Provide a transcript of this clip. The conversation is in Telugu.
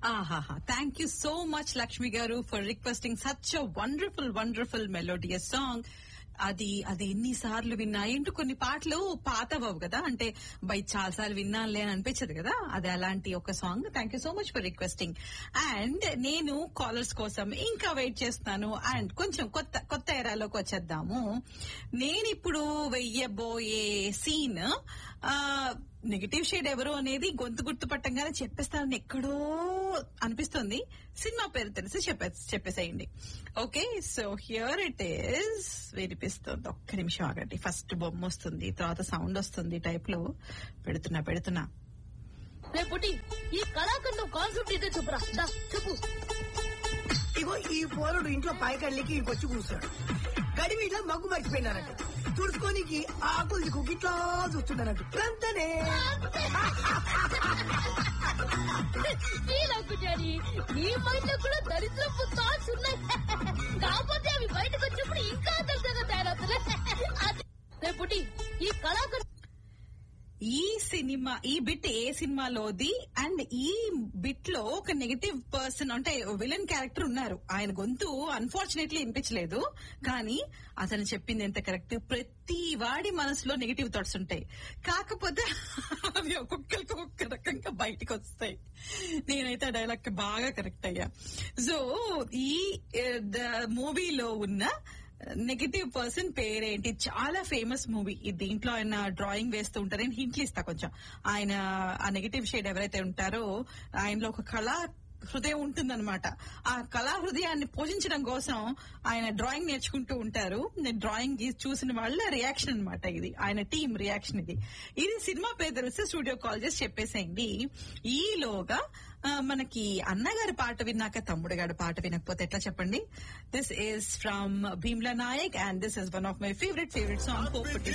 ఆహాహా thank you so much Lakshmi గారు for requesting such a wonderful wonderful melodious song అది అది ఎన్నిసార్లు విన్నా ఏంటో కొన్ని పాటలు పాతవవు కదా అంటే బై చాలా సార్లు విన్నానులే అని అనిపించదు కదా అది అలాంటి ఒక song thank you so much for requesting and నేను కాలర్స్ కోసం ఇంకా వెయిట్ చేస్తున్నాను అండ్ కొంచెం కొత్త కొత్త ఎరాలోకి వచ్చేద్దాము నేను ఇప్పుడు వెయ్యబోయే సీన్ నెగిటివ్ షేడ్ ఎవరు అనేది గొంతు గుర్తుపట్టంగానే చెప్పేస్తానని ఎక్కడో అనిపిస్తుంది సినిమా పేరు తెలిసి చెప్పే చెప్పేసేయండి okay so here it is వినిపిస్తుంది ఒక్క నిమిషం ఆగండి ఫస్ట్ బొమ్మ వస్తుంది తర్వాత సౌండ్ వస్తుంది టైప్ లో పెడుతున్నా పెడుతున్నా రే పుట్టి ఈ కళాఖండం కాన్సెప్ట్ ఇదే చెప్పురా దా చెప్పు ఇగో ఈ పోరుడు ఇంట్లో పైకళ్ళకి వచ్చి కూర్చోడు గడివిలో మగ్గు మర్చిపోయినారంట తుడుచుకోనికి ఆకులు దిక్కు గిట్లా చూస్తున్నారంట అంతనే ఫీల్ డాడీ నీ మైండ్ లో కూడా దరిద్రపు థాట్స్ ఉన్నాయి కాకపోతే అవి బయటకు వచ్చినప్పుడు ఇంకా దరిద్రంగా తయారవుతున్నాయి అది- రే పుట్టి ఈ కళాఖండం ఈ సినిమా ఈ బిట్ ఏ సినిమాలోది అండ్ ఈ బిట్ లో ఒక నెగటివ్ పర్సన్ అంటే విలన్ క్యారెక్టర్ ఉన్నారు ఆయన గొంతు అన్ఫార్చునేట్లీ వినిపించలేదు కానీ అతను చెప్పింది ఎంత కరెక్ట్ ప్రతి వాడి మనసులో నెగటివ్ థాట్స్ ఉంటాయి కాకపోతే అవి ఒక్కొక్కరికి ఒక్కొక్క రకంగా బయటకు వస్తాయి నేనైతే ఆ డైలాగ్ కి బాగా కరెక్ట్ అయ్యా సో ఈ మూవీలో ఉన్న నెగటివ్ పర్సన్ పేరేంటి చాలా ఫేమస్ మూవీ దీంట్లో ఆయన డ్రాయింగ్ వేస్తూ ఉంటారు నేను హింట్లు ఇస్తా కొంచెం ఆయన ఆ నెగటివ్ షేడ్ ఎవరైతే ఉంటారో ఆయనలో ఒక కళ హృదయం ఉంటుందన్నమాట ఆ కళా హృదయాన్ని పోషించడం కోసం ఆయన డ్రాయింగ్ నేర్చుకుంటూ ఉంటారు నేను డ్రాయింగ్ గీసి చూసిన వాళ్ళ రియాక్షన్ అన్నమాట ఇది ఆయన టీం రియాక్షన్ ఇది ఇది సినిమా పేరు తెలిస్తే స్టూడియో కాల్ చేసి చెప్పేసేయండి ఈలోగా ఆ, మనకి అన్నగారి పాట విన్నాక తమ్ముడు గారి పాట వినకపోతే ఎట్లా చెప్పండి this is from Bheemla Nayak and this is one of my favourite favourite song